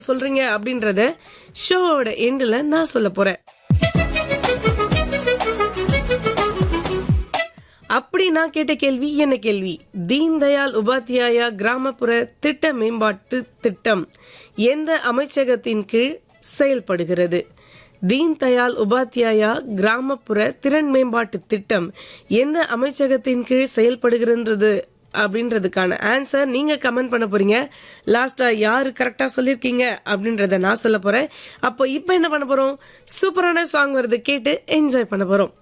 சொல்றீங்க அப்படின்றத ஷோவோட எண்டில் நான் சொல்ல போறேன் அப்படி நான் கேட்ட கேள்வி என்ன கேள்வி தீன் தயாள் உபாத்தியாயா கிராமப்புற திட்ட மேம்பாட்டு திட்டம் எந்த அமைச்சகத்தின் கீழ் செயல்படுகிறது தீன் தயாள் உபாத்தியாயா கிராமப்புற திறன் மேம்பாட்டு திட்டம் எந்த அமைச்சகத்தின் கீழ் செயல்படுகிறது அப்படின்றதுக்கான ஆன்சர் நீங்க கமெண்ட் பண்ண போறீங்க லாஸ்டா யாரு கரெக்டா சொல்லிருக்கீங்க அப்படின்றத நான் சொல்ல போறேன் அப்போ இப்போ என்ன பண்ண போறோம் சூப்பரான சாங் வருது கேட்டு என்ஜாய் பண்ண போறோம்